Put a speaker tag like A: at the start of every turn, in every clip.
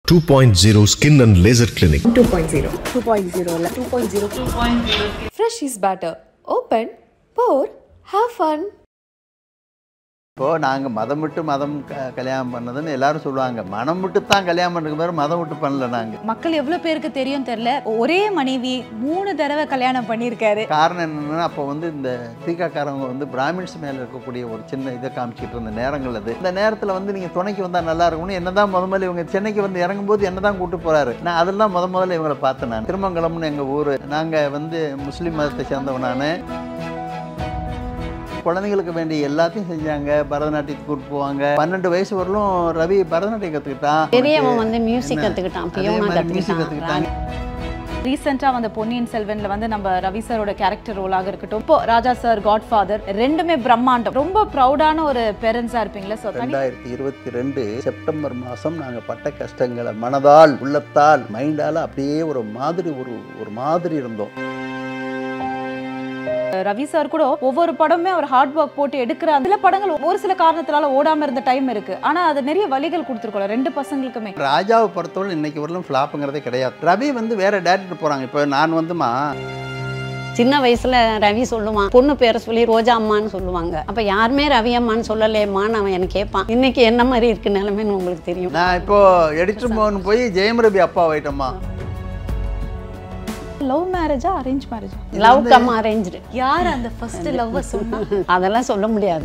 A: 2.0 Skin and Laser Clinic.
B: 2.0 2.0 இல்ல 2.0
C: Fresh is better. Open, pour, have fun.
D: இப்போது நாங்கள் மதம் விட்டு மதம் க கல்யாணம் பண்ணதுன்னு எல்லாரும் சொல்லுவாங்க மனம் விட்டு தான் கல்யாணம் பண்ணுற மாதிரி மதம் விட்டு பண்ணல நாங்கள்
E: மக்கள் எவ்வளோ பேருக்கு தெரியும் தெரியல ஒரே மனைவி மூணு தடவை கல்யாணம் பண்ணியிருக்காரு
D: காரணம் என்னென்னா அப்போ வந்து இந்த தீக்காக்காரவங்க வந்து பிராமின்ஸ் மேலே இருக்கக்கூடிய ஒரு சின்ன இதை காமிச்சிட்டு இருந்த நேரங்கள் அது இந்த நேரத்தில் வந்து நீங்கள் துணைக்கு வந்தால் நல்லா இருக்கும்னு என்ன தான் முத முதல்ல இவங்க சென்னைக்கு வந்து இறங்கும்போது என்ன தான் கூட்டு போகிறாரு நான் அதில் தான் முத முதல்ல இவங்களை பார்த்தேன் நான் திருமங்கலம்னு எங்கள் ஊர் நாங்கள் வந்து முஸ்லீம் மதத்தை சேர்ந்தவன் நான் குழந்தைங்களுக்கு வேண்டிய எல்லாத்தையும் செஞ்சாங்க பரதநாட்டியத்துக்கு கூட்டு போவாங்க பன்னெண்டு வயசு வரலும் ரவி பரதநாட்டியம் கற்றுக்கிட்டான்
F: பெரியவன் வந்து மியூசிக் கற்றுக்கிட்டான்
D: அதே
F: பியோனா
D: மாதிரி மியூசிக்
F: கற்றுக்கிட்டான்
D: கற்றுக்கிட்டாங்க
E: ரீசெண்டாக வந்த பொன்னியின் செல்வன்ல வந்து நம்ம ரவி சாரோட கேரக்டர் ரோலாக இருக்கட்டும் இப்போ ராஜா சார் காட் ஃபாதர் ரெண்டுமே பிரம்மாண்டம் ரொம்ப ப்ரௌடான ஒரு பேரண்ட்ஸாக இருப்பீங்களா ஸோ
D: ரெண்டாயிரத்தி இருபத்தி ரெண்டு செப்டம்பர் மாதம் நாங்கள் பட்ட கஷ்டங்களை மனதால் உள்ளத்தால் மைண்டால் அப்படியே ஒரு மாதிரி ஒரு ஒரு மாதிரி இருந்தோம்
E: ரவி சார் கூட ஒவ்வொரு படமே அவர் ஹார்ட் ஒர்க் போட்டு எடுக்கிற சில படங்கள் ஒரு சில காரணத்தினால ஓடாம இருந்த டைம் இருக்கு ஆனா அது நிறைய வழிகள் கொடுத்துருக்கோம் ரெண்டு பசங்களுக்குமே
D: ராஜாவை பொறுத்தவரை இன்னைக்கு வரலும் ஃப்ளாப்புங்கிறதே கிடையாது ரவி வந்து வேற டேரக்டர் போகிறாங்க இப்போ நான் வந்துமா
F: சின்ன வயசுல ரவி சொல்லுவான் பொண்ணு பேரை சொல்லி ரோஜா அம்மான்னு சொல்லுவாங்க அப்ப யாருமே ரவி அம்மான்னு சொல்லலேம்மான்னு அவன் எனக்கு கேட்பான் இன்னைக்கு என்ன மாதிரி இருக்கு நிலைமைன்னு உங்களுக்கு தெரியும்
D: நான் இப்போ எடிட்டர் மோகன் போய் ஜெயம் ரவி அப்பா ஆயிட்டோமா
E: லவ் மேரேஜா அரேஞ்ச் மேரேஜா
F: லவ் கம் அரேஞ்சு
E: யார் அந்த ஃபர்ஸ்ட் லவ் சொன்னா
F: அதெல்லாம் சொல்ல முடியாது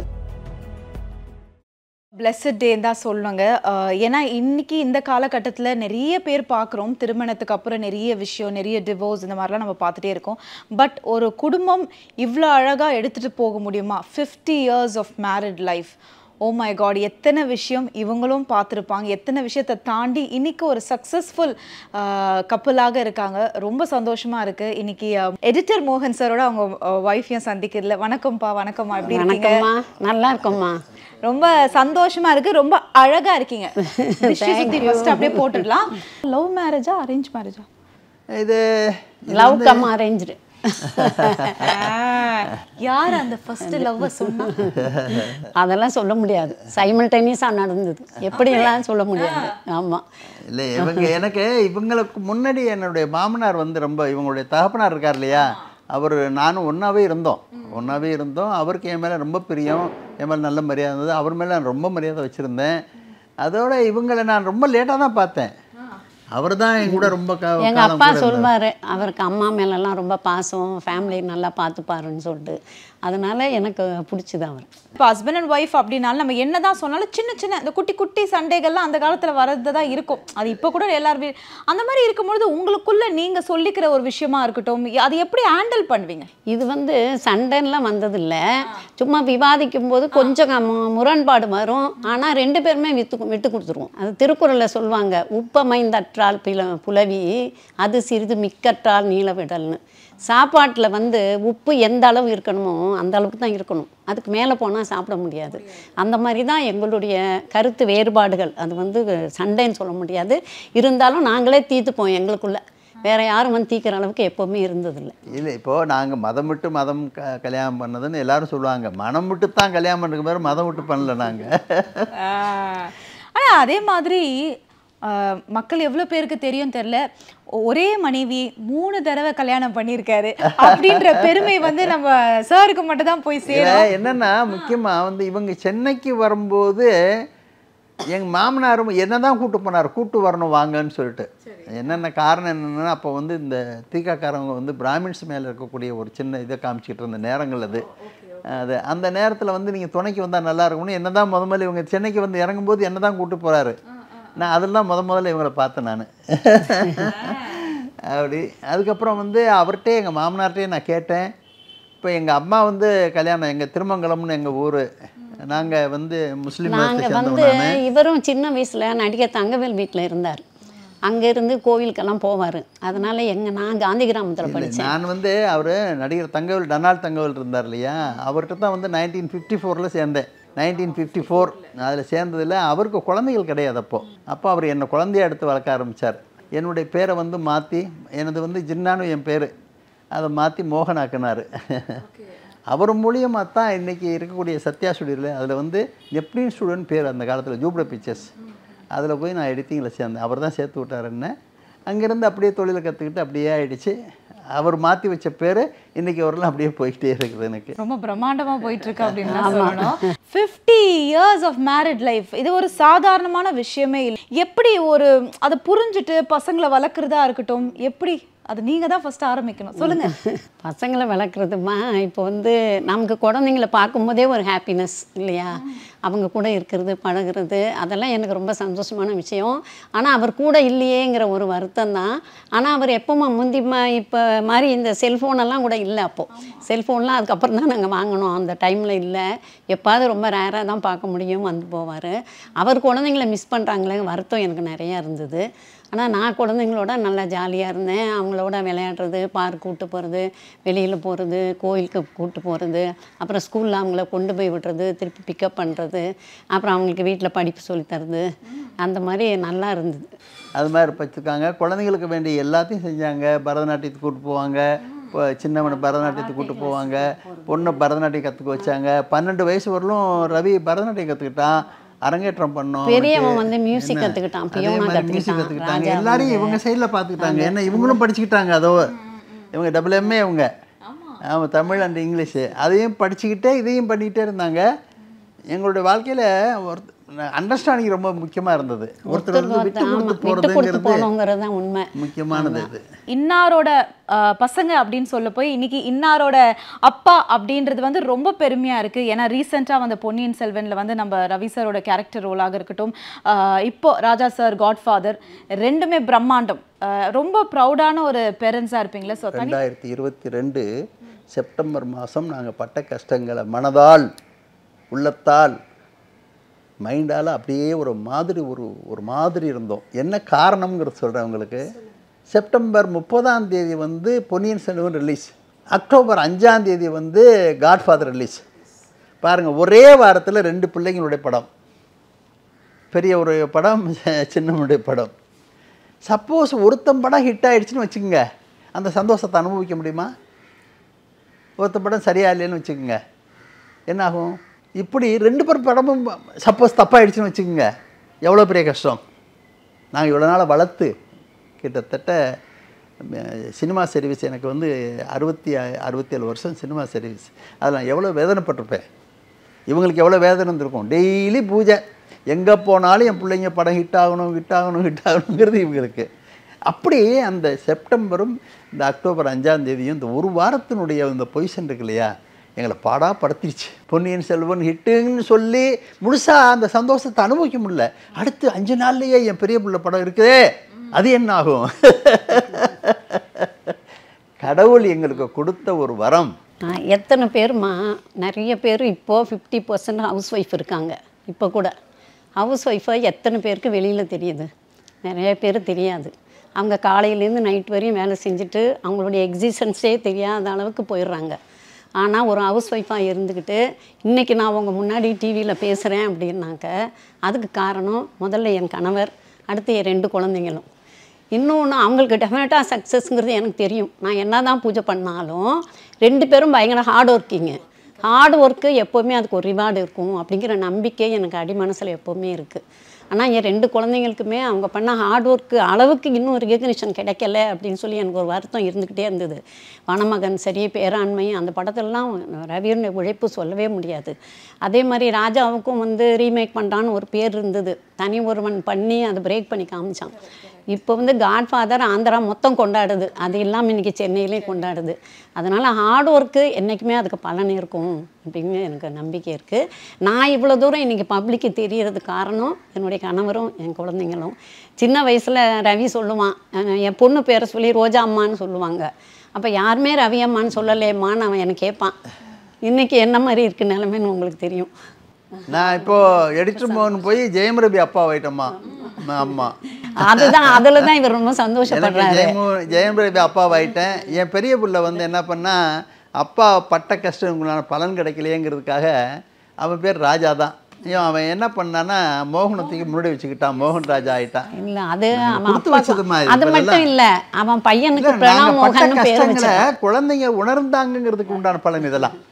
E: பிளஸட் டே தான் சொல்லுவாங்க அஹ் ஏன்னா இன்னைக்கு இந்த காலகட்டத்தில் நிறைய பேர் பார்க்குறோம் திருமணத்துக்கு அப்புறம் நிறைய விஷயம் நிறைய டிவோர்ஸ் இந்த மாதிரிலாம் நம்ம பார்த்துட்டே இருக்கோம் பட் ஒரு குடும்பம் இவ்வளோ அழகாக எடுத்துகிட்டு போக முடியுமா fifty years of married life oh my god எத்தனை விஷயம் இவங்களும் பார்த்துருப்பாங்க எத்தனை விஷயத்தை தாண்டி இன்னைக்கு ஒரு சக்ஸஸ்ஃபுல் கப்பலாக இருக்காங்க ரொம்ப சந்தோஷமா இருக்கு இன்னைக்கு எடிட்டர் மோகன் சாரோட அவங்க ஒய்ஃபையும் சந்திக்கிறதுல வணக்கம்ப்பா வணக்கம்மா எப்படி இருக்கீங்க
F: வணக்கம்மா நல்லா இருக்கோம்மா
E: ரொம்ப சந்தோஷமா இருக்கு ரொம்ப அழகா இருக்கீங்க திருஷ்டி சுத்தி ஃபர்ஸ்ட் அப்படியே போட்டுடலாம் லவ் மேரேஜா அரேஞ்ச் மேரேஜா
D: இது
F: லவ் கம் அரேஞ்சு
E: யார் அந்த ஃபர்ஸ்ட் லவ் சொன்னா
F: அதெல்லாம் சொல்ல முடியாது சைமல்டேனியஸாக நடந்தது எப்படியெல்லாம் சொல்ல முடியாது ஆமா
D: இல்லை இவங்க எனக்கு இவங்களுக்கு முன்னாடி என்னுடைய மாமனார் வந்து ரொம்ப இவங்களுடைய தகப்பனார் இருக்கார் இல்லையா அவர் நானும் ஒன்றாவே இருந்தோம் ஒன்றாவே இருந்தோம் அவருக்கு என் மேலே ரொம்ப பிரியம் என் மேலே நல்ல மரியாதை இருந்தது அவர் மேலே நான் ரொம்ப மரியாதை வச்சுருந்தேன் அதோட இவங்களை நான் ரொம்ப லேட்டாக தான் பார்த்தேன் அவர் தான் என் கூட ரொம்ப கா-
F: எங்க
D: காலம்
F: அப்பா
D: கூட இருந்தார்.
F: சொல்வாரு அவருக்கு அம்மா மேலெல்லாம் ரொம்ப பாசம் ஃபேமிலி நல்லா பார்த்துப்பாருன்னு சொல்லிட்டு அதனால எனக்கு பிடிச்சது அவர்
E: இப்போ ஹஸ்பண்ட் அண்ட் ஒய்ஃப் அப்படின்னாலும் நம்ம என்னதான் சொன்னாலும் சின்ன சின்ன இந்த குட்டி குட்டி சண்டைகள்லாம் அந்த காலத்துல வரது தான் இருக்கும் அது இப்போ கூட எல்லார் வீ அந்த மாதிரி இருக்கும்பொழுது உங்களுக்குள்ள நீங்க சொல்லிக்கிற ஒரு விஷயமா இருக்கட்டும் அது எப்படி ஹேண்டில் பண்ணுவீங்க
F: இது வந்து சண்டைலாம் வந்ததில்லை சும்மா விவாதிக்கும் போது கொஞ்சம் மு- முரண்பாடு வரும் ஆனால் ரெண்டு பேருமே வித்து விட்டு கொடுத்துருவோம் அது திருக்குறளில் சொல்லுவாங்க உப்பமைந்தற்றால் பில புலவி அது சிறிது மிக்கற்றால் நீளவிடல்னு சாப்பாட்டில் வந்து உப்பு எந்த அளவு இருக்கணுமோ அந்த அளவுக்கு தான் இருக்கணும் அதுக்கு மேலே போனால் சாப்பிட முடியாது அந்த மாதிரி தான் எங்களுடைய கருத்து வேறுபாடுகள் அது வந்து சண்டைன்னு சொல்ல முடியாது இருந்தாலும் நாங்களே தீர்த்துப்போம் எங்களுக்குள்ள வேற யாரும் வந்து தீக்கிற அளவுக்கு எப்போவுமே இருந்ததில்லை
D: இல்லை இப்போது நாங்கள் மதம் விட்டு மதம் க கல்யாணம் பண்ணதுன்னு எல்லாரும் சொல்லுவாங்க மனம் விட்டு தான் கல்யாணம் பண்ணுற மாதிரி மதம் விட்டு பண்ணல நாங்கள்
E: ஆனா அதே மாதிரி ஆஹ், மக்கள் எவ்வளவு பேருக்கு தெரியும் தெரியல ஒரே மனைவி மூணு தடவை கல்யாணம் பண்ணியிருக்காரு அப்படின்ற பெருமை வந்து நம்ம சாருக்கு மட்டும் தான் போய் சேரும்
D: இதில் என்னென்னா முக்கியமாக வந்து இவங்க சென்னைக்கு வரும்போது எங்கள் மாமனாரும் என்ன தான் கூட்டு போனார் கூட்டு வரணும் வாங்கன்னு சொல்லிட்டு என்னென்ன காரணம் என்னென்னா அப்போ வந்து இந்த தீக்காக்காரவங்க வந்து பிராமின்ஸ் மேலே இருக்கக்கூடிய ஒரு சின்ன இதை காமிச்சிட்டு இருந்த நேரங்கள் அது அது அந்த நேரத்தில் வந்து நீங்கள் துணைக்கு வந்தால் நல்லா இருக்கும்னு என்ன தான் முத முதல்ல இவங்க சென்னைக்கு வந்து இறங்கும்போது என்ன தான் கூட்டு போகிறாரு நான் அதில் தான் முத முதல்ல இவங்களை பார்த்தேன் நான் அப்படி அதுக்கப்புறம் வந்து அவர்கிட்டே எங்கள் மாமனார்கிட்டே நான் கேட்டேன் இப்போ எங்கள் அம்மா வந்து கல்யாணம் எங்கள் திருமங்கலம்னு எங்கள் ஊர் நாங்கள் வந்து முஸ்லீம் மதத்தை
F: நாங்கள் வந்து
D: சேர்ந்தவங்க நான்
F: இவரும் சின்ன வயசில் நடிகர் தங்கவேல் வீட்டில் இருந்தார் அங்கேருந்து கோவிலுக்கெல்லாம் போவார் அதனால எங்க நான் காந்தி கிராமத்தில் படித்தேன்
D: நான் வந்து அவர் நடிகர் தங்கவேல் டனால் தங்கவேல் இருந்தார் இல்லையா அவர்கிட்ட தான் வந்து நைன்டீன் ஃபிஃப்டி ஃபோரில் சேர்ந்தேன் நைன்டீன் ஃபிஃப்டி ஃபோர் அதில் சேர்ந்ததில் அவருக்கு குழந்தைகள் கிடையாது அப்போ அப்போ அவர் என்னை குழந்தைய எடுத்து வளர்க்க ஆரம்பித்தார் என்னுடைய பேரை வந்து மாற்றி எனது வந்து ஜின்னானு என் பேர் அதை மாற்றி மோகனாக்குனார் அவர் மூலியமாக தான் இன்றைக்கி இருக்கக்கூடிய சத்யா ஸ்டுடியோவில் அதில் வந்து நெப்டின் ஸ்டூடெண்ட் பேர் அந்த காலத்தில் ஜூப்ட பிக்சர்ஸ் அதில் போய் நான் எடிட்டிங்கில் சேர்ந்தேன் அவர் தான் சேர்த்து விட்டார் என்ன அங்கேருந்து அப்படியே தொழிலை கற்றுக்கிட்டு அப்படியே ஆயிடுச்சு அவர் மாற்றி வச்ச பேர் இன்றைக்கி வரலாம் அப்படியே போய்கிட்டே இருக்குது எனக்கு
E: ரொம்ப பிரம்மாண்டமா போயிட்டு இருக்கு அப்படின்னு தான் சொல்லணும் fifty years of married life இது ஒரு சாதாரணமான விஷயமே இல்லை எப்படி ஒரு அதை புரிஞ்சுட்டு பசங்களை வளர்க்குறதா இருக்கட்டும் எப்படி அது நீங்க தான் ஃபர்ஸ்ட் ஆரம்பிக்கணும் சொல்லுங்க
F: பசங்களை வளர்க்குறதுமா இப்போ வந்து நமக்கு குழந்தைங்கள பார்க்கும்போதே ஒரு ஹாப்பினஸ் இல்லையா அவங்க கூட இருக்கிறது பழகுறது அதெல்லாம் எனக்கு ரொம்ப சந்தோஷமான விஷயம் ஆனால் அவர் கூட இல்லையேங்கிற ஒரு வருத்தம் தான் ஆனால் அவர் எப்போமா முந்தி மா இப்போ மாதிரி இந்த செல்ஃபோனெல்லாம் கூட இல்லை அப்போது செல்ஃபோன்லாம் அதுக்கப்புறம் தான் நாங்கள் வாங்கினோம் அந்த டைமில் இல்லை எப்பாவது ரொம்ப ரேராக தான் பார்க்க முடியும் வந்து போவார் அவர் குழந்தைங்கள மிஸ் பண்ணுறாங்களே வருத்தம் எனக்கு நிறையா இருந்தது ஆனால் நான் குழந்தைங்களோட நல்லா ஜாலியாக இருந்தேன் அவங்களோட விளையாடுறது பார்க் கூட்டு போகிறது வெளியில் போகிறது கோயிலுக்கு கூட்டு போகிறது அப்புறம் ஸ்கூலில் அவங்கள கொண்டு போய் விடுறது திருப்பி பிக்கப் பண்ணுறது அப்புறம் அவங்களுக்கு வீட்டில் படிப்பு சொல்லித் தர்றது அந்த மாதிரி நல்லா இருந்தது
D: அது மாதிரி வச்சுருக்காங்க குழந்தைங்களுக்கு வேண்டிய எல்லாத்தையும் செஞ்சாங்க பரதநாட்டியத்துக்கு கூட்டு போவாங்க இப்போ சின்னவனை பரதநாட்டியத்துக்கு கூட்டு போவாங்க பொண்ணை பரதநாட்டியம் கற்றுக்க வச்சாங்க பன்னெண்டு வயசு வரலும் ரவி பரதநாட்டியம் கற்றுக்கிட்டான் அரங்கேற்றம் பண்ணோம்
F: பெரியவன்
D: அவனுக்கு.
F: வந்து music
D: என்ன?
F: கத்துக்கிட்டான்,
D: அதே
F: piano
D: மாதிரி music
F: கத்துக்கிட்டான்,
D: கற்றுக்கிட்டாங்க
F: ராஜா
D: எல்லாரையும்
F: வந்து.
D: இவங்க சைடில் பார்த்துக்கிட்டாங்க ஏன்னா இவங்களும் படிச்சுக்கிட்டாங்க அதோ இவங்க டபுள் எம்ஏ இவங்க ஆமாம் தமிழ் அண்ட் இங்கிலீஷு அதையும் படிச்சுக்கிட்டே இதையும் பண்ணிக்கிட்டே இருந்தாங்க எங்களுடைய வாழ்க்கையில் ஒரு அண்டர்ஸ்டாண்டிங் ரொம்ப முக்கியமாக இருந்தது ஒருத்தர் வந்து விட்டு
F: ஆமா,
D: கொடுத்து
F: விட்டு கொடுத்து
D: போகிறதுங்கிறது
F: போகணுங்கிறது தான் உண்மை
D: முக்கியமானது இது
E: இன்னாரோட அஹ், பசங்க அப்படின்னு சொல்ல போய் இன்னைக்கு இன்னாரோட அப்பா அப்படின்றது வந்து ரொம்ப பெருமையா இருக்கு ஏன்னா ரீசெண்டாக வந்த பொன்னியின் செல்வன்ல வந்து நம்ம ரவி சாரோட கேரக்டர் ரோலாக இருக்கட்டும் அஹ், இப்போ ராஜா சார் காட்ஃபாதர் ரெண்டுமே பிரம்மாண்டம் அஹ், ரொம்ப ப்ரௌடான ஒரு பேரண்ட்ஸாக இருப்பீங்களா ஸோ தனி
D: ரெண்டாயிரத்தி இருபத்தி ரெண்டு செப்டம்பர் மாதம் நாங்கள் பட்ட கஷ்டங்களை மனதால் உள்ளத்தால் மைண்டால் அப்படியே ஒரு மாதிரி ஒரு ஒரு மாதிரி இருந்தோம் என்ன காரணம்ங்கிறது சொல்கிறேன் உங்களுக்கு செப்டம்பர் முப்பதாம் தேதி வந்து பொன்னியின் செல்வன் ரிலீஸ் அக்டோபர் அஞ்சாம் தேதி வந்து காட்ஃபாதர் ரிலீஸ் பாருங்கள் ஒரே வாரத்தில் ரெண்டு பிள்ளைங்களுடைய படம் பெரிய ஒரு படம் சின்னவனுடைய படம் சப்போஸ் ஒருத்தன் படம் ஹிட் ஆயிடுச்சுன்னு வச்சுக்கோங்க அந்த சந்தோஷத்தை அனுபவிக்க முடியுமா ஒருத்த படம் சரியா இல்லைன்னு வச்சுக்கோங்க என்னாகும் இப்படி ரெண்டு பேர் படமும் சப்போஸ் தப்பாயிடுச்சுன்னு வச்சுக்கோங்க எவ்வளோ பெரிய கஷ்டம் நாங்கள் இவ்வளோ நாளை வளர்த்து கிட்டத்தட்ட அஹ், சினிமா சர்வீஸ் எனக்கு வந்து அறுபத்தி அறுபத்தி ஏழு வருஷம் சினிமா சர்வீஸ் அதில் நான் எவ்வளோ வேதனைப்பட்டிருப்பேன் இவங்களுக்கு எவ்வளோ வேதனை இருந்திருக்கும் டெய்லி பூஜை எங்கே போனாலும் என் பிள்ளைங்க படம் ஹிட் ஆகணும் ஹிட் ஆகணும் ஹிட் ஆகணுங்கிறது இவங்களுக்கு அப்படி அந்த செப்டம்பரும் இந்த அக்டோபர் அஞ்சாம் தேதியும் இந்த ஒரு வாரத்தினுடைய இந்த பொசிஷன் இருக்கு இல்லையா எங்களை பாடா படுத்திருச்சு பொன்னியின் செல்வன் ஹிட்டுன்னு சொல்லி முழுசாக அந்த சந்தோஷத்தை அனுபவிக்க முடியல அடுத்து அஞ்சு நாள்லயே என் பெரிய பிள்ளை படம் இருக்குதே அது என்ன ஆகும் கடவுள் எங்களுக்கு கொடுத்த ஒரு வரம்
F: ஆ, எத்தனை பேருமா நிறைய பேர் இப்போது ஃபிஃப்டி பர்சன்ட் ஹவுஸ் ஒய்ஃப் இருக்காங்க இப்போ கூட ஹவுஸ் ஒய்ஃபை எத்தனை பேருக்கு வெளியில் தெரியுது நிறைய பேர் தெரியாது அவங்க காலையிலேருந்து நைட் வரையும் வேலை செஞ்சுட்டு அவங்களுடைய எக்ஸிஸ்டன்ஸே தெரியாத அளவுக்கு போயிடுறாங்க ஆனால் ஒரு ஹவுஸ் ஒய்ஃபாக இருந்துக்கிட்டு இன்றைக்கி நான் உங்கள் முன்னாடி டிவியில் பேசுகிறேன் அப்படின்னாக்க அதுக்கு காரணம் முதல்ல என் கணவர் அடுத்து என் ரெண்டு குழந்தைங்களும் இன்னொன்று அவங்களுக்கு டெஃபினட்டாக சக்ஸஸ்ங்கிறது எனக்கு தெரியும் நான் என்ன தான் பூஜை பண்ணாலும் ரெண்டு பேரும் பயங்கர ஹார்ட் ஒர்க்கிங்கு ஹார்ட் ஒர்க்கு எப்போவுமே அதுக்கு ஒரு ரிவார்டு இருக்கும் அப்படிங்கிற நம்பிக்கை எனக்கு அடி மனசில் எப்போவுமே இருக்குது ஆனால் என் ரெண்டு குழந்தைங்களுக்குமே அவங்க பண்ண ஹார்ட் ஒர்க்கு அளவுக்கு இன்னும் ரெகக்னிஷன் கிடைக்கல அப்படின்னு சொல்லி எனக்கு ஒரு வருத்தம் இருந்துக்கிட்டே இருந்தது வனமகன் சரி பேராண்மை அந்த படத்திலலாம் ரவியுடைய உழைப்பு சொல்லவே முடியாது அதே மாதிரி ராஜாவுக்கும் வந்து ரீமேக் பண்ணுறான்னு ஒரு பேர் இருந்தது தனி ஒருவன் பண்ணி அதை பிரேக் பண்ணி காமிச்சான் இப்போ வந்து காட்ஃபாதர் ஆந்திரா மொத்தம் கொண்டாடுது அது இல்லாமல் இன்றைக்கி சென்னையிலையும் கொண்டாடுது அதனால் ஹார்ட் ஒர்க்கு என்றைக்குமே அதுக்கு பலன் இருக்கும் அப்படின்னு எனக்கு நம்பிக்கை இருக்குது நான் இவ்வளோ தூரம் இன்றைக்கி பப்ளிக்கு தெரியறதுக்கு காரணம் என்னுடைய கணவரும் என் குழந்தைங்களும் சின்ன வயசில் ரவி சொல்லுவான் அஹ் என் பொண்ணு பேரை சொல்லி ரோஜா அம்மான்னு சொல்லுவாங்க அப்போ யாருமே ரவி அம்மான்னு சொல்லலையம்மான்னு அவன் எனக்கு கேட்பான் இன்றைக்கி என்ன மாதிரி இருக்குது நிலைமைன்னு உங்களுக்கு தெரியும்
D: நான் இப்போ எடிட்டர் மோகன் போய் ஜெயம் ரவி அப்பா ஆயிட்டம்மா ஆமா
F: அதுதான் அதில் தான் இவர் ரொம்ப
D: எனக்கு
F: சந்தோஷப்படுறாரு
D: ஜெயமு ஜெயம் ரவி அப்பாவாயிட்டேன் என் பெரிய புள்ள வந்து என்ன பண்ணா அப்பா பட்ட கஷ்டங்களுக்கான பலன் கிடைக்கலையேங்கிறதுக்காக அவன் பேர் ராஜா தான் ஐயோ அவன் என்ன பண்ணான்னா மோகனத்துக்கு முன்னாடி வச்சுக்கிட்டான் மோகன் ராஜா ஆயிட்டான்
F: இல்ல அது அவன்
D: கொடுத்து
F: அப்பா
D: வச்சதுமா இது
F: அது
D: இப்ப
F: மட்டும்
D: இதெல்லாம்.
F: இல்ல அவன் பையனுக்கு
D: இல்ல,
F: பிரணவ்
D: நாங்க பட்ட
F: மோகன் பேர்
D: கஷ்டங்களை
F: வச்சான்
D: குழந்தைங்க உணர்ந்தாங்கங்கிறதுக்கு உண்டான பலன் இதெல்லாம்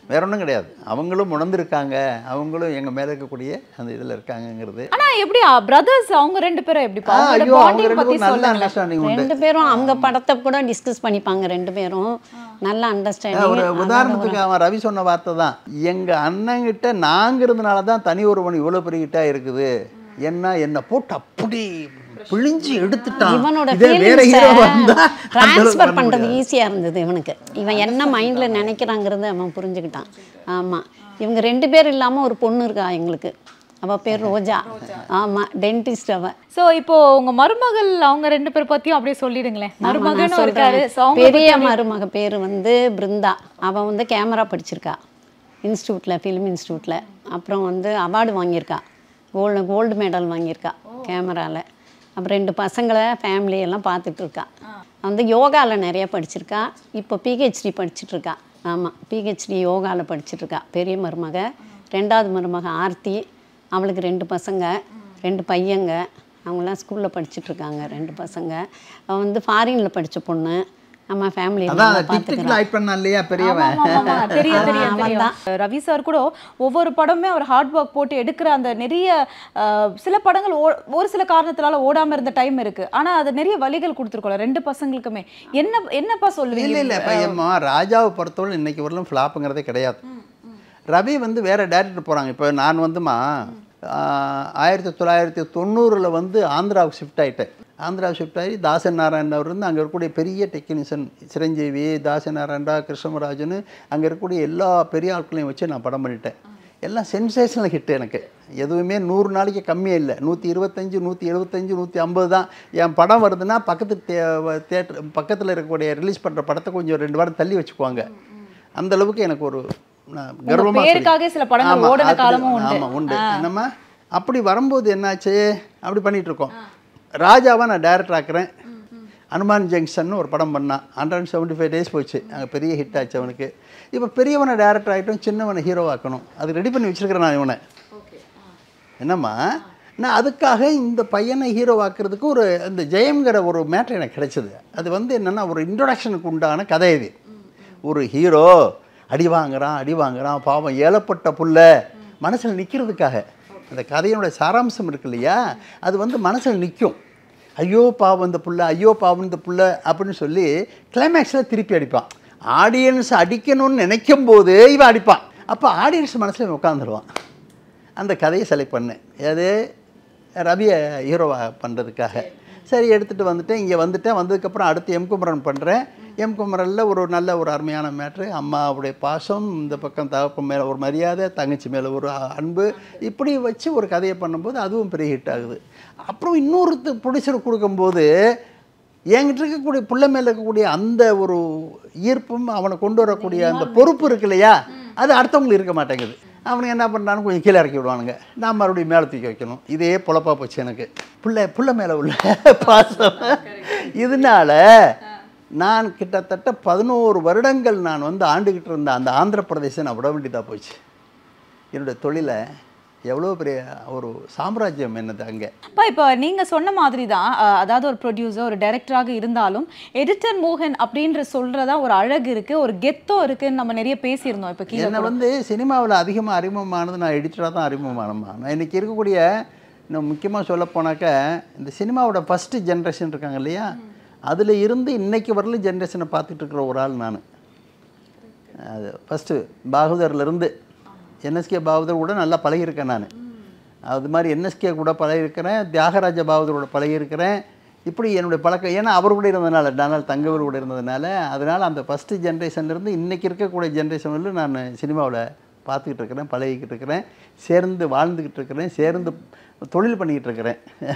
D: வேற ஒன்றும் கிடையாது அவங்களும் உணர்ந்திருக்காங்க அவங்களும் எங்கள் மேலே இருக்கக்கூடிய அந்த இதில் இருக்காங்கங்கிறது
E: ஆனா எப்படி பிரதர்ஸ் அவங்க ரெண்டு பேரும் எப்படி
D: ஆ, ஐயோ அவங்க ரெண்டு
E: பத்தி
D: பேரும் நல்ல
E: சொல்லுங்க
D: அண்டர்ஸ்டாண்டிங் உண்டு
F: ரெண்டு பேரும் அவங்க படத்தை கூட டிஸ்கஸ் பண்ணிப்பாங்க ரெண்டு பேரும் நல்ல
D: ஒரு
F: அண்டர்ஸ்டாண்டிங்
D: உதாரணத்துக்கு அவன் ரவி சொன்ன வார்த்தை தான் எங்க அண்ணங்கிட்ட நாங்க இருந்தனால தான் தனி ஒருவன் இவ்வளவு பெரிய ஹிட்டா இருக்குது என்ன என்ன போட்டு அப்படி பிழிஞ்சு எடுத்துட்டான்
F: இவனோட
D: இதே வேற ஹீரோ வந்தா அந்த அளவுக்கு
F: ட்ரான்ஸ்ஃபர்
D: பண்ண
F: பண்ணுறது
D: முடியாது.
F: ஈஸியாக இருந்தது இவனுக்கு இவன் என்ன மைண்டில் நினைக்கிறாங்கிறத அவன் புரிஞ்சுக்கிட்டான் ஆமாம் இவங்க ரெண்டு பேர் இல்லாமல் ஒரு பொண்ணு இருக்கா எங்களுக்கு அவள் பேர் ரோஜா ஆமாம் டென்டிஸ்ட் அவ
E: சோ இப்போ உங்க மருமகள் அவங்க ரெண்டு பேர் பத்தியும் அப்படியே சொல்லிடுங்களேன்
F: ஆமா, நான்
E: மருமகனும் இருக்காரு
F: சொல்றேன்.
E: So அவங்க
F: பெரிய
E: பத்தி
F: மருமக பேர் வந்து பிருந்தா அவள் வந்து கேமரா படிச்சிருக்கா இன்ஸ்டியூட்டில் ஃபிலிம் இன்ஸ்டியூட்டில் அப்புறம் வந்து அவார்டு வாங்கியிருக்கா கோல்டு கோல்டு மெடல் வாங்கியிருக்கா கேமராவில் அப்புறம் ரெண்டு பசங்களை ஃபேமிலி எல்லாம் பார்த்துட்டு இருக்கா வந்து யோகாவில் நிறைய படிச்சிருக்கா இப்போ பிஹெச்டி படிச்சுட்டு இருக்கா ஆமாம் பிஹெச்டி யோகாவில் படிச்சுட்டு இருக்கா பெரிய மருமக ரெண்டாவது மருமக ஆர்த்தி அவளுக்கு ரெண்டு பசங்க ரெண்டு பையங்க அவங்களாம் ஸ்கூலில் படிச்சுட்ருக்காங்க ரெண்டு பசங்க அவள் வந்து ஃபாரினில் படித்த பொண்ணு நம்ம ஃபேமிலி
D: அதான் அந்த டிக்டிக்ல ஆக்ட் பண்ணான் இல்லையா பெரியவன்
E: ஆமா, ஆமா, ஆமா. தெரியும் தெரியும்
F: அவன்
E: தெரியும் ரவி சார் கூட ஒவ்வொரு படமே அவர் ஹார்ட் ஒர்க் போட்டு எடுக்கிற அந்த நிறைய அஹ், சில படங்கள் ஓ- ஒரு சில காரணத்தினால ஓடாம இருந்த டைம் இருக்கு ஆனா அது நிறைய வழிகள் கொடுத்துருக்கோம் ரெண்டு பசங்களுக்குமே என்ன என்னப்பா
D: இல்ல
E: சொல்லுவீங்க
D: இல்ல பையம்மா ராஜாவை பொறுத்தவரை இன்னைக்கு வரலும் ஃப்ளாப்புங்கிறதே கிடையாது ரவி வந்து வேற டேரக்டர் போறாங்க இப்போ நான் வந்துமா ஆஹ், ஆயிரத்தி தொள்ளாயிரத்தி தொண்ணூறில் வந்து ஆந்திராவுக்கு ஷிஃப்ட் ஆயிட்டேன் ஆந்திராவுக்கு ஷிஃப்ட் ஆகி தாசன் நாராயணன் அவர் வந்து அங்கே இருக்கக்கூடிய பெரிய டெக்னீஷியன் சிரஞ்சீவி தாசன் நாராயணா கிருஷ்ணமராஜன் அங்கே இருக்கக்கூடிய எல்லா பெரிய ஆட்களையும் வச்சு நான் படம் பண்ணிட்டேன் எல்லாம் சென்சேஷனல் ஹிட் எனக்கு எதுவுமே நூறு நாளைக்கு கம்மியே இல்லை நூற்றி இருபத்தஞ்சு நூற்றி எழுபத்தஞ்சு நூற்றி ஐம்பது தான் என் படம் வருதுன்னா பக்கத்து தேட்டர் பக்கத்தில் இருக்கக்கூடிய ரிலீஸ் பண்ணுற படத்தை கொஞ்சம் ரெண்டு வாரம் தள்ளி வச்சுக்குவாங்க அந்த அளவுக்கு எனக்கு ஒரு நான் கர்வமா
E: பேருக்காக
D: தெரியும்.
E: சில படங்கள்
D: ஆமா,
E: ஓடின
D: அப்படி-
E: காலமும் உண்டு.
D: ஆமா உண்டு என்னம்மா அப்படி வரும்போது என்னாச்சு அப்படி பண்ணிட்டு இருக்கோம் ராஜாவை நான் டைரக்டர் ஆக்குறேன் அனுமான் ஜங்ஷன் ஒரு படம் பண்ணான் ஹண்ட்ரட் செவன்ட்டி ஃபைவ் டேஸ் போச்சு அங்கே பெரிய ஹிட் ஆச்சு அவனுக்கு இப்போ பெரியவனை டேரக்டர் ஆகிட்டும் சின்னவனை ஹீரோ ஆக்கணும் அது ரெடி பண்ணி வச்சிருக்கிறேன் நான் இவனை என்னம்மா நான் அதுக்காக இந்த பையனை ஹீரோ ஆக்குறதுக்கு ஒரு இந்த ஜெயம்ங்கிற ஒரு மேட்ரு எனக்கு கிடைச்சது அது வந்து என்னென்னா ஒரு இன்ட்ரொடக்ஷனுக்கு உண்டான கதை இது ஒரு ஹீரோ அடி வாங்குறான் அடி வாங்குறான் பாவம் ஏலப்பட்ட புள்ள மனசில் நிற்கிறதுக்காக அந்த கதையினுடைய சாராம்சம் இருக்கு இல்லையா அது வந்து மனசில் நிற்கும் ஐயோ பாவம் இந்த புள்ள ஐயோ பாவம் இந்த புள்ள அப்படின்னு சொல்லி கிளைமேக்ஸில் திருப்பி அடிப்பான் ஆடியன்ஸ் அடிக்கணும்னு நினைக்கும் போது இவன் அடிப்பான் அப்போ ஆடியன்ஸ் மனசில் உட்காந்துருவான் அந்த கதையை செலக்ட் பண்ணேன் அது ரவியை ஹீரோவாக பண்ணுறதுக்காக சரி எடுத்துகிட்டு வந்துட்டேன் இங்கே வந்துட்டேன் வந்ததுக்கப்புறம் அடுத்து எம் குமரன் பண்ணுறேன் எம் குமரனில் ஒரு நல்ல ஒரு அருமையான மேட்ரு அம்மாவுடைய பாசம் இந்த பக்கம் தகப்பன் மேலே ஒரு மரியாதை தங்கச்சி மேலே ஒரு அன்பு இப்படி வச்சு ஒரு கதையை பண்ணும்போது அதுவும் பெரிய ஹிட் ஆகுது அப்புறம் இன்னொரு ப்ரொடியூசர் கொடுக்கும்போது என்கிட்ட இருக்கக்கூடிய புள்ள மேலே இருக்கக்கூடிய அந்த ஒரு ஈர்ப்பும் அவனை கொண்டு வரக்கூடிய அந்த பொறுப்பு இருக்கு இல்லையா அது அடுத்தவங்களுக்கு இருக்க மாட்டேங்குது அவனுங்க என்ன பண்ணுறான்னு கொஞ்சம் கீழே இறக்கி விடுவானுங்க நான் மறுபடியும் மேலே தூக்கி வைக்கணும் இதே பொழப்பா போச்சு எனக்கு புள்ள புள்ள மேலே உள்ள பாசம் இதனால நான் கிட்டத்தட்ட பதினோரு வருடங்கள் நான் வந்து ஆண்டுகிட்டு இருந்த அந்த ஆந்திர பிரதேசம் நான் விட வேண்டியதாக போச்சு என்னுடைய தொழிலை எவ்வளோ பெரிய ஒரு சாம்ராஜ்யம் என்னது அங்கே
E: அப்பா இப்போ நீங்க சொன்ன மாதிரி தான் அஹ், அதாவது ஒரு ப்ரொடியூசர் ஒரு டைரக்டராக இருந்தாலும் எடிட்டர் மோகன் அப்படின்ற சொல்றதா ஒரு அழகு இருக்கு ஒரு கெத்தம் இருக்குன்னு நம்ம நிறைய பேசியிருந்தோம் இப்போ கீழே
D: என்னை வந்து சினிமாவில் அதிகமாக அறிமுகமானது நான் எடிட்டராக தான் அறிமுகமானம்மா நான் இன்றைக்கி இருக்கக்கூடிய இன்னும் முக்கியமாக சொல்ல போனாக்க இந்த சினிமாவோட ஃபஸ்ட்டு ஜென்ரேஷன் இருக்காங்க இல்லையா அதில் இருந்து இன்னைக்கு வரலும் ஜென்ரேஷனை பார்த்துட்டு இருக்கிற ஒரு ஆள் நான் அது ஃபஸ்ட்டு பாகுதர்லேருந்து என்எஸ்கே பாகுதர் கூட நல்லா பழகியிருக்கேன் நான் அது மாதிரி என்எஸ்கே கூட பழகியிருக்கிறேன் தியாகராஜ பாகுதரோட பழகியிருக்கிறேன் இப்படி என்னுடைய பழக்கம் ஏன்னா அவர் கூட இருந்ததுனால டனால் தங்கவர் கூட இருந்ததுனால அதனால் அந்த ஃபஸ்ட்டு ஜென்ரேஷன்லேருந்து இன்றைக்கி இருக்கக்கூடிய ஜென்ரேஷன் வரலும் நான் சினிமாவில் பார்த்துக்கிட்டு இருக்கிறேன் பழகிக்கிட்டு இருக்கிறேன் சேர்ந்து வாழ்ந்துக்கிட்டு இருக்கிறேன் சேர்ந்து தொழில் பண்ணிக்கிட்டு இருக்கிறேன்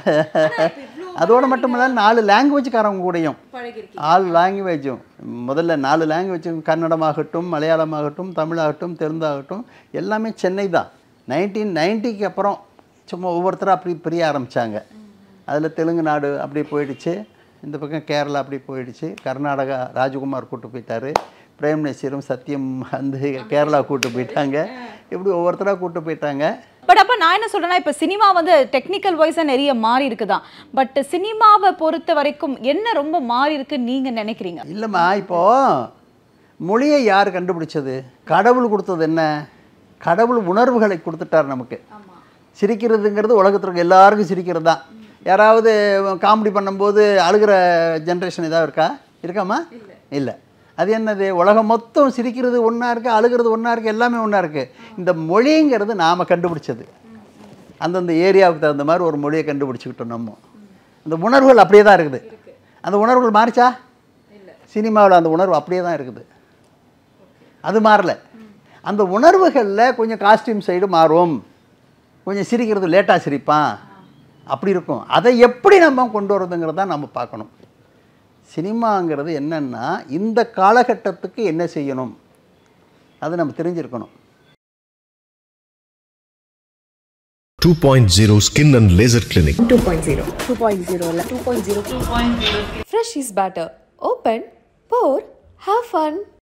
D: அதோடு மட்டும் இல்லாமல் நாலு லாங்குவேஜ்காரவங்க கூடயும் ஆல் லாங்குவேஜும் முதல்ல நாலு லாங்குவேஜும் கன்னடமாகட்டும் மலையாளமாகட்டும் தமிழாகட்டும் தெலுங்காகட்டும் எல்லாமே சென்னை தான் நைன்டீன் நைன்ட்டிக்கு அப்புறம் சும்மா ஒவ்வொருத்தராக அப்படி பிரிய ஆரம்பித்தாங்க அதில் தெலுங்கு நாடு அப்படி போயிடுச்சு இந்த பக்கம் கேரளா அப்படி போயிடுச்சு கர்நாடகா ராஜகுமார் கூட்டு போயிட்டாரு பிரேம் நசீரும் சத்யம் வந்து கேரளா கூட்டு போயிட்டாங்க இப்படி ஒவ்வொருத்தராக கூட்டு போயிட்டாங்க
E: பட் அப்ப நான் என்ன சொல்றேன்னா இப்ப சினிமா வந்து டெக்னிக்கல் வைஸா நிறைய மாறி இருக்குதான் பட் சினிமாவை பொறுத்த வரைக்கும் என்ன ரொம்ப மாறி இருக்குன்னு நீங்க நினைக்கிறீங்க
D: இல்லைம்மா இப்போது மொழியை யார் கண்டுபிடிச்சது கடவுள் கொடுத்தது என்ன கடவுள் உணர்வுகளை கொடுத்துட்டார் நமக்கு சிரிக்கிறதுங்கிறது உலகத்தில் இருக்க எல்லாருக்கும் சிரிக்கிறது தான் யாராவது காமெடி பண்ணும்போது அழுகிற ஜென்ரேஷன் ஏதாவது இருக்கா இருக்காமா இல்லை அது என்னது உலகம் மொத்தம் சிரிக்கிறது ஒன்றா இருக்குது அழுகிறது ஒன்றா இருக்குது எல்லாமே ஒன்றா இருக்குது இந்த மொழிங்கிறது நாம் கண்டுபிடிச்சது அந்தந்த ஏரியாவுக்கு தகுந்த மாதிரி ஒரு மொழியை கண்டுபிடிச்சிக்கிட்டோம் நம்ம அந்த உணர்வுகள் அப்படியே தான் இருக்குது அந்த உணர்வுகள் மாறிச்சா சினிமாவில் அந்த உணர்வு அப்படியே தான் இருக்குது அது மாறல அந்த உணர்வுகளில் கொஞ்சம் காஸ்டியூம் சைடு மாறும் கொஞ்சம் சிரிக்கிறது லேட்டாக சிரிப்பான் அப்படி இருக்கும் அதை எப்படி நம்ம கொண்டு வரதுங்கிறத தான் நம்ம பார்க்கணும் சினிமாங்கிறது என்னென்னா இந்த காலகட்டத்துக்கு என்ன செய்யணும் அது நம்ம தெரிஞ்சிருக்கணும்
A: 2.0 Skin and Laser Clinic.
B: Two point zero two point zero இல்லை two point zero
C: Fresh is better. Open, pour, have fun.